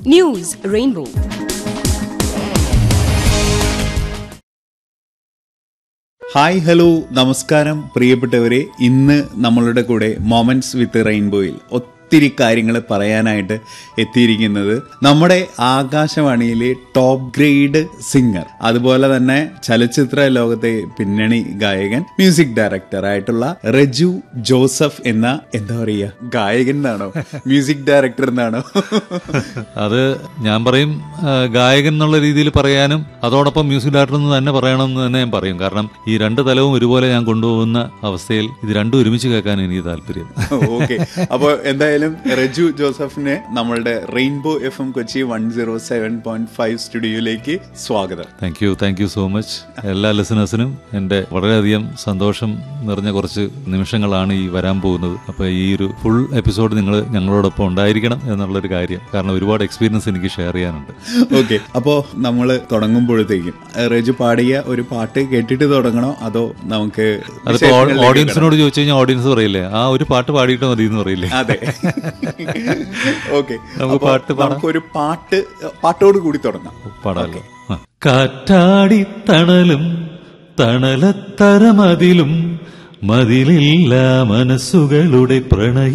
News rainbow hi hello നമസ്കാരം പ്രിയപ്പെട്ടവരെ ഇന്ന് നമ്മളുടെ കൂടെ മൊമെന്റ്സ് വിത്ത് റെയിൻബോയിൽ ഒത്തിരി കാര്യങ്ങൾ പറയാനായിട്ട് എത്തിയിരിക്കുന്നത് നമ്മുടെ ആകാശവാണിയിലെ ടോപ്പ് ഗ്രേഡ് സിംഗർ അതുപോലെ തന്നെ ചലച്ചിത്ര ലോകത്തെ പിന്നണി ഗായകൻ മ്യൂസിക് ഡയറക്ടർ ആയിട്ടുള്ള റജു ജോസഫ് എന്ന എന്താ പറയുക ഗായകൻ എന്നാണോ മ്യൂസിക് ഡയറക്ടർ എന്നാണോ അത് ഞാൻ പറയും ആ, ഗായകൻ എന്നുള്ള രീതിയിൽ പറയാനും അതോടൊപ്പം മ്യൂസിക് ഡയറക്ടർ എന്ന് തന്നെ പറയണമെന്ന് തന്നെ ഞാൻ പറയും കാരണം ഈ രണ്ട് തലവും ഒരുപോലെ ഞാൻ കൊണ്ടുപോകുന്ന അവസ്ഥയിൽ ഇത് രണ്ടും ഒരുമിച്ച് കേൾക്കാൻ എനിക്ക് താല്പര്യം ഓക്കെ അപ്പൊ എന്തായാലും റജു ജോസഫിനെ നമ്മളുടെ Rainbow F M Kochi one zero seven point five സ്റ്റുഡിയോയിലേക്ക് സ്വാഗതം thank you thank you so much എല്ലാ ലിസണേഴ്സിനും എൻ്റെ വളരെയധികം സന്തോഷം നിറഞ്ഞ കുറച്ച് നിമിഷങ്ങളാണ് ഈ വരാൻ പോകുന്നത് അപ്പോൾ ഈ ഒരു ഫുൾ എപ്പിസോഡ് നിങ്ങൾ ഞങ്ങളോടൊപ്പം ഉണ്ടായിരിക്കണം എന്നുള്ളൊരു കാര്യം കാരണം ഒരുപാട് എക്സ്പീരിയൻസ് എനിക്ക് ഷെയർ ചെയ്യാനുണ്ട് ഓക്കെ അപ്പോ നമ്മൾ തുടങ്ങുമ്പോഴത്തേക്കും റജു പാടിയ ഒരു പാട്ട് കേട്ടിട്ട് തുടങ്ങണോ അതോ നമുക്ക് അതിപ്പോ വിശേഷങ്ങളിലേക്ക് ഓഡിയൻസിനോട് ചോദിച്ചു കഴിഞ്ഞാൽ ഓഡിയൻസ് പറയില്ലേ ആ ഒരു പാട്ട് പാടിയിട്ട് മതി എന്ന് പറയില്ലേ കിടക്കാം? അതെ ഓക്കെ നമുക്ക് പാട്ട് പാടാം. നമുക്കൊരു പാട്ട് പാട്ടോട് കൂടി തുടങ്ങാം പാടാലോ ആ. കാറ്റാടി തണലും തണലത്തരമതിലും മതിലില്ല മനസ്സുകളുടെ പ്രണയ